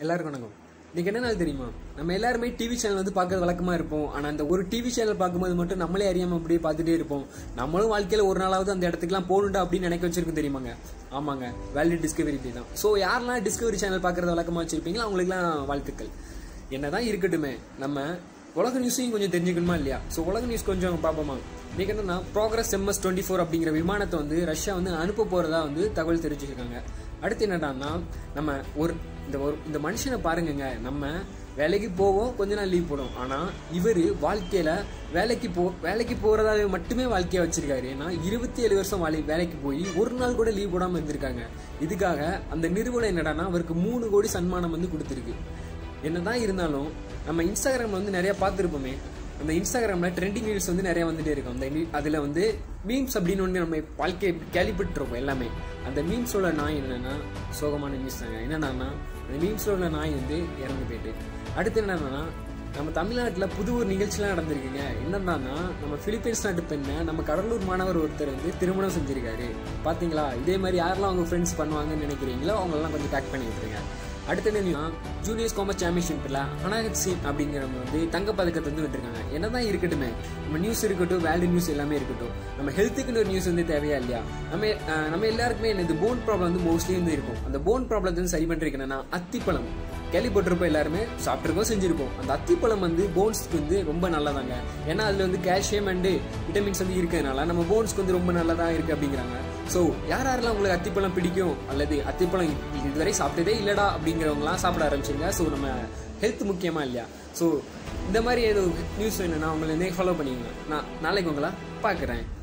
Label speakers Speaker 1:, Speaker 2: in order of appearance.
Speaker 1: எல்லாருக்கும் வணக்கம் இன்னைக்கு என்ன நாள் தெரியுமா நம்ம எல்லாருமே டிவி சேனல் வந்து பார்க்கறது வழக்கமா இருப்போம் ஆனா அந்த ஒரு டிவி சேனல் பார்க்கும்போது மட்டும் நம்மளே அறியாம அப்படியே பார்த்துட்டே இருப்போம் நம்மளும் வாழ்க்கையில ஒரு நாளாவது அந்த இடத்துக்குலாம் போகணுண்டா அப்படின்னு நினைக்க வச்சிருக்கும் தெரியுமாங்க ஆமாங்க வேல்யூ டிஸ்கவரி டே தான் ஸோ யாரெல்லாம் டிஸ்கவரி சேனல் பார்க்கறது வழக்கமா வச்சிருப்பீங்களோ அவங்களுக்குலாம் வாழ்த்துக்கள் என்னதான் இருக்கட்டுமே நம்ம உலக நியூஸையும் கொஞ்சம் தெரிஞ்சுக்கணுமா இல்லையா ஸோ உலக நியூஸ் கொஞ்சம் பார்ப்போமா இன்னைக்கு என்னன்னா ப்ரோக்ரஸ் எம்எஸ் டுவெண்ட்டி ஃபோர் அப்படிங்கிற விமானத்தை வந்து ரஷ்யா வந்து அனுப்ப போறதா வந்து தகவல் தெரிவிச்சிருக்காங்க அடுத்து என்னடான்னா நம்ம ஒரு இந்த ஒரு இந்த மனுஷனை பாருங்கங்க நம்ம வேலைக்கு போவோம் கொஞ்ச நாள் லீவ் போடும் ஆனா இவர் வாழ்க்கையில வேலைக்கு போ வேலைக்கு போறதாவே மட்டுமே வாழ்க்கையா வச்சிருக்காரு ஏன்னா இருபத்தி ஏழு வருஷம் வேலை வேலைக்கு போய் ஒரு நாள் கூட லீவ் போடாம இருந்திருக்காங்க இதுக்காக அந்த நிறுவனம் என்னடான்னா அவருக்கு மூணு கோடி சன்மானம் வந்து கொடுத்துருக்கு என்னதான் இருந்தாலும் நம்ம இன்ஸ்டாகிராம்ல வந்து நிறைய பார்த்துருப்போமே அந்த இன்ஸ்டாகிராம்ல ட்ரெண்டிங் ரீல்ஸ் வந்து நிறைய வந்துட்டே இருக்கும் அந்த மீ- அதுல வந்து மீம்ஸ் அப்படின்னு ஒன்று நம்ம வாழ்க்கையை கேள்விப்பட்டிருப்போம் எல்லாமே அந்த மீம்ஸோட நாய் என்னன்னா சோகமான நியூஸ் தாங்க என்னன்னா அந்த மீம்ஸோட நாய் வந்து இறந்து போயிட்டு அடுத்து என்னன்னா நம்ம தமிழ்நாட்டில் புது ஒரு நிகழ்ச்சிலாம் நடந்திருக்குங்க என்னன்னா நம்ம பிலிப்பைன்ஸ் நாட்டு பெண்ணை நம்ம கடலூர் மாணவர் ஒருத்தர் வந்து திருமணம் செஞ்சிருக்காரு பாத்தீங்களா இதே மாதிரி யாரெல்லாம் அவங்க ஃப்ரெண்ட்ஸ் பண்ணுவாங்கன்னு நினைக்கிறீங்களோ அவங்களெல்லாம் கொஞ்சம் டேக் பண்ணி விட்டுருங்க அடுத்து என்னன்னா ஜூனியர்ஸ் காமர்ஸ் சாம்பியன்ஷிப்ல அனாகத் சிங் அப்படிங்கிறவங்க வந்து தங்க பதக்கத்தை வந்து விட்டுருக்காங்க என்னதான் இருக்கட்டுமே நம்ம நியூஸ் இருக்கட்டும் வேல்யூ நியூஸ் எல்லாமே இருக்கட்டும் நம்ம ஹெல்த்துக்குன்னு ஒரு நியூஸ் வந்து தேவையா இல்லையா நம்ம அஹ், நம்ம எல்லாருக்குமே இந்த போன் ப்ராப்ளம் வந்து மோஸ்ட்லி வந்து இருக்கும் அந்த போன் ப்ராப்ளத்தை வந்து சரி பண்றதுக்கு என்னன்னா அத்திப்பழம் கேள்விப்பட்டிருப்போம் எல்லாருமே சாப்பிட்ருக்கோம் செஞ்சிருப்போம் அந்த அத்திப்பழம் வந்து போன்ஸ்க்கு வந்து ரொம்ப நல்லதாங்க ஏன்னா அதுல வந்து கால்சியம் அண்டு விட்டமின்ஸ் வந்து இருக்கிறதுனால நம்ம போன்ஸ்க்கு வந்து ரொம்ப நல்லதா இருக்கு அப்படிங்கிறாங்க ஸோ யார் யாரெல்லாம் உங்களுக்கு அத்திப்பழம் பிடிக்கும் அல்லது அத்திப்பழம் இது- இதுவரை சாப்பிட்டதே இல்லடா அப்படிங்கிறவங்களாம் சாப்பிட ஆரம்பிச்சிருங்க ஸோ நம்ம ஹெல்த் முக்கியமா இல்லையா ஸோ இந்த மாதிரி ஏதோ நியூஸ் வேணும்னா உங்களை ஃபாலோ பண்ணிக்கோங்க நான் நாளைக்கு உங்களை பார்க்குறேன்